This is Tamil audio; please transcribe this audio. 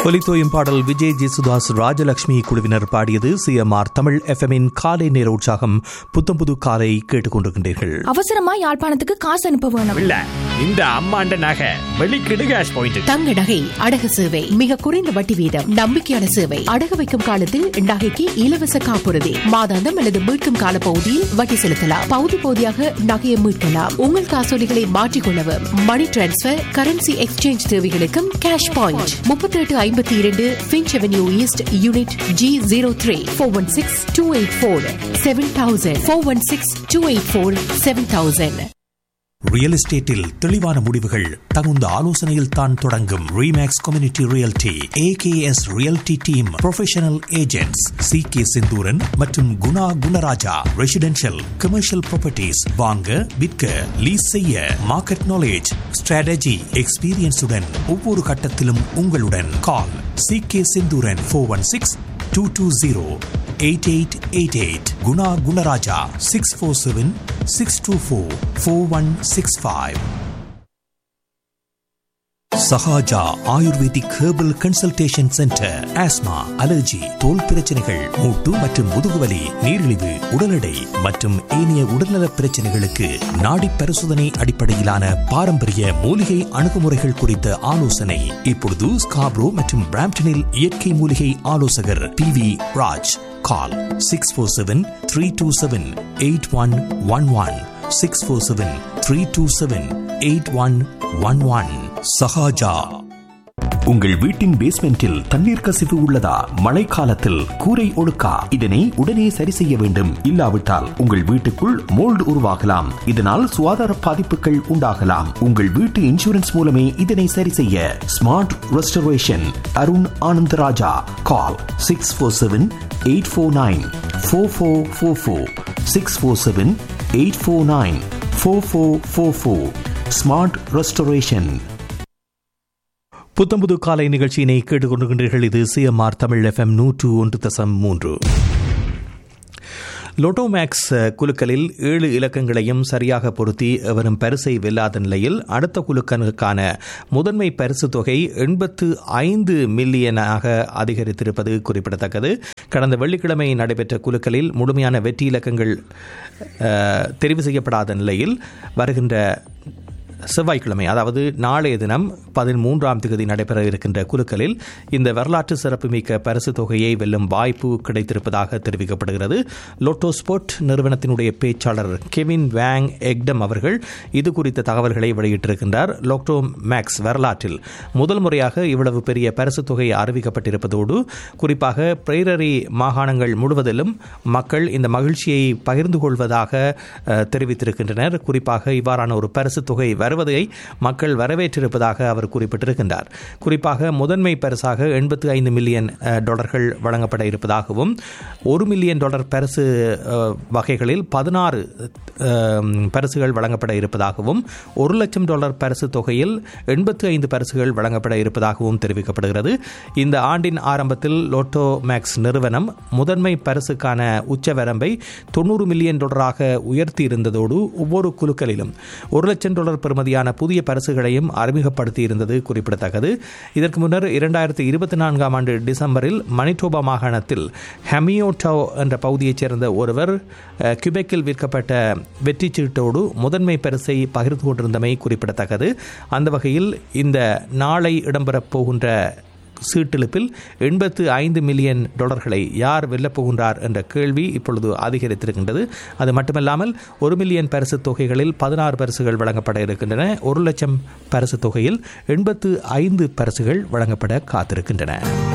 ஒலித்தோயும் பாடல் விஜய் ஜேசுதாஸ் ராஜலட்சுமி குழுவினர் பாடியது சிஎம்ஆர் தமிழ் எஃப்எம்மின் காலை நேர உற்சாகம் புத்தம்புது காலை கேட்டுக்கொண்டிருக்கின்றீர்கள் அவசரமா யாழ்ப்பாணத்துக்கு காசு அனுப்ப வேணும் இல்ல இந்த அம்மாண்ட நகை வெளிக்கிடு கேஷ் பாயிண்ட் தங்க நகை அடகு சேவை மிக குறைந்த வட்டி வீதம் நம்பிக்கையான சேவை அடகு வைக்கும் காலத்தில் நகைக்கு இலவச காப்புறுதி மாதாந்தம் அல்லது மீட்கும் கால பகுதியில் வட்டி செலுத்தலாம் பகுதி பகுதியாக நகையை மீட்கலாம் உங்கள் காசோலிகளை மாற்றிக்கொள்ளவும் மணி டிரான்ஸ்பர் கரன்சி எக்ஸ்சேஞ்ச் தேவைகளுக்கும் கேஷ் பாயிண்ட் முப்பத்தி எட்டு ஐம்பத்தி இரண்டு Finch avenue east unit G zero three four one six two eight four seven thousand four one six two eight four seven thousand real எஸ்டேட்டில் தெளிவான முடிவுகள் தகுந்த ஆலோசனையில் தான் தொடங்கும் Remax community realty AKS realty team professional agents C K Senthooran மற்றும் Guna Gunarajah residential commercial properties வாங்க விற்க லீஸ் செய்ய மார்க்கெட் நாலேஜ் ஸ்ட்ராட்டஜி எக்ஸ்பீரியன்ஸுடன் ஒவ்வொரு கட்டத்திலும் உங்களுடன் call C K Senthooran four one six two two zero eight eight eight eight Guna Gunarajah six four seven six two four four one six five Sahaja ayurvedic herbal consultation centre asthma allergy தோல் பிரச்சனைகள் மூட்டு மற்றும் முதுகுவலி நீரிழிவு உடல் எடை மற்றும் ஏனைய உடல்நலப் பிரச்சனைகளுக்கு நாடி பரிசோதனை அடிப்படையிலான பாரம்பரிய மூலிகை அணுகுமுறைகள் குறித்த ஆலோசனை இப்பொழுது ஸ்காப்ரோ மற்றும் பிராம்டனில் இயற்கை மூலிகை ஆலோசகர் P V Raj call six four seven three two seven eight one one one six four seven three two seven eight one one one Sahaja உங்கள் வீட்டின் பேஸ்மெண்டில் தண்ணீர் கசிவு உள்ளதா மழைக்காலத்தில் கூரை ஒழுக்கா இதனை உடனே சரி செய்ய வேண்டும் இல்லாவிட்டால் உங்கள் வீட்டுக்குள் மோல்டு உருவாகலாம் இதனால் சுகாதார பாதிப்புகள் உண்டாகலாம் உங்கள் வீட்டு இன்சூரன்ஸ் மூலமே இதனை சரி செய்ய smart restoration Arun Anandarajah call six four seven eight four nine four four four four six four seven eight four nine four four four four smart restoration புத்தம்புது காலை நிகழ்ச்சியினை கேட்டுக்கொண்டிருக்கின்றீர்கள் இது சிஎம்ஆர் தமிழ் எஃப்எம் நூற்று ஒன்று தசம் மூன்று லோட்டோமேக்ஸ் குலுக்கலில் ஏழு இலக்கங்களையும் சரியாக பொருத்தி எவரும் பரிசை வெல்லாத நிலையில் அடுத்த குலுக்கனுக்கான முதன்மை பரிசு தொகை எண்பத்து ஐந்து மில்லியனாக அதிகரித்திருப்பது குறிப்பிடத்தக்கது கடந்த வெள்ளிக்கிழமை நடைபெற்ற குலுக்கலில் முழுமையான வெற்றி இலக்கங்கள் அஹ், தெரிவு செய்யப்படாத நிலையில் வருகின்ற செவ்வாய்க்கிழமை அதாவது நாளைய தினம் பதிமூன்றாம் தேதி நடைபெற இருக்கின்ற குலுக்கலில் இந்த வரலாற்று சிறப்புமிக்க பரிசு தொகையை வெல்லும் வாய்ப்பு கிடைத்திருப்பதாக தெரிவிக்கப்படுகிறது லோட்டோ ஸ்போர்ட் நிறுவனத்தினுடைய பேச்சாளர் கெவின் வேங் எக்டம் அவர்கள் இது குறித்த தகவல்களை வெளியிட்டிருக்கின்றார் லோக்டோ மேக்ஸ் வரலாற்றில் முதல் முறையாக இவ்வளவு பெரிய பரிசு தொகை அறிவிக்கப்பட்டிருப்பதோடு குறிப்பாக பிரேரரி மாகாணங்கள் முழுவதிலும் மக்கள் இந்த மகிழ்ச்சியை பகிர்ந்து கொள்வதாக அஹ், தெரிவித்திருக்கின்றனர் குறிப்பாக இவ்வாறான ஒரு பரிசு தொகை வருவதை மக்கள் வரவேற்றிருப்பதாக அவர் குறிப்பிட்டிருக்கின்றார் குறிப்பாக முதன்மை பரிசாக எண்பத்தி ஐந்து மில்லியன் அஹ், டாலர்கள் வழங்கப்பட இருப்பதாகவும் ஒரு மில்லியன் டாலர் பரிசு அஹ், வகைகளில் பதினாறு பரிசுகள் வழங்கப்பட இருப்பதாகவும் ஒரு லட்சம் டாலர் பரிசு தொகையில் எண்பத்தி ஐந்து பரிசுகள் வழங்கப்பட இருப்பதாகவும் தெரிவிக்கப்படுகிறது இந்த ஆண்டின் ஆரம்பத்தில் லோட்டோ மேக்ஸ் நிறுவனம் முதன்மை பரிசுக்கான உச்சவரம்பை தொண்ணூறு மில்லியன் டாலராக உயர்த்தி இருந்ததோடு ஒவ்வொரு குழுக்களிலும் ஒரு லட்சம் டாலர் பெறுமதியான புதிய பரிசுகளையும் அறிமுகப்படுத்தி இருந்தது குறிப்பிடத்தக்கது இதற்கு முன்னர் இரண்டாயிரத்தி இருபத்தி நான்காம் ஆண்டு டிசம்பரில் மணிட்டோபா மாகாணத்தில் ஹெமியோட்டோ என்ற பகுதியைச் சேர்ந்த ஒருவர் அஹ், கியூபெக்கில் விற்கப்பட்ட வெற்றி சீட்டோடு முதன்மை பரிசை பகிர்ந்து கொண்டிருந்தமை குறிப்பிடத்தக்கது அந்த வகையில் இந்த நாளை இடம்பெறப் போகின்ற சீட்டிழுப்பில் எண்பத்து ஐந்து மில்லியன் டாலர்களை யார் வெல்லப் போகின்றார் என்ற கேள்வி இப்பொழுது அதிகரித்திருக்கின்றது அது மட்டுமல்லாமல் ஒரு மில்லியன் பரிசு தொகைகளில் பதினாறு பரிசுகள் வழங்கப்பட இருக்கின்றன ஒரு லட்சம் பரிசு தொகையில் எண்பத்து ஐந்து பரிசுகள் வழங்கப்பட காத்திருக்கின்றன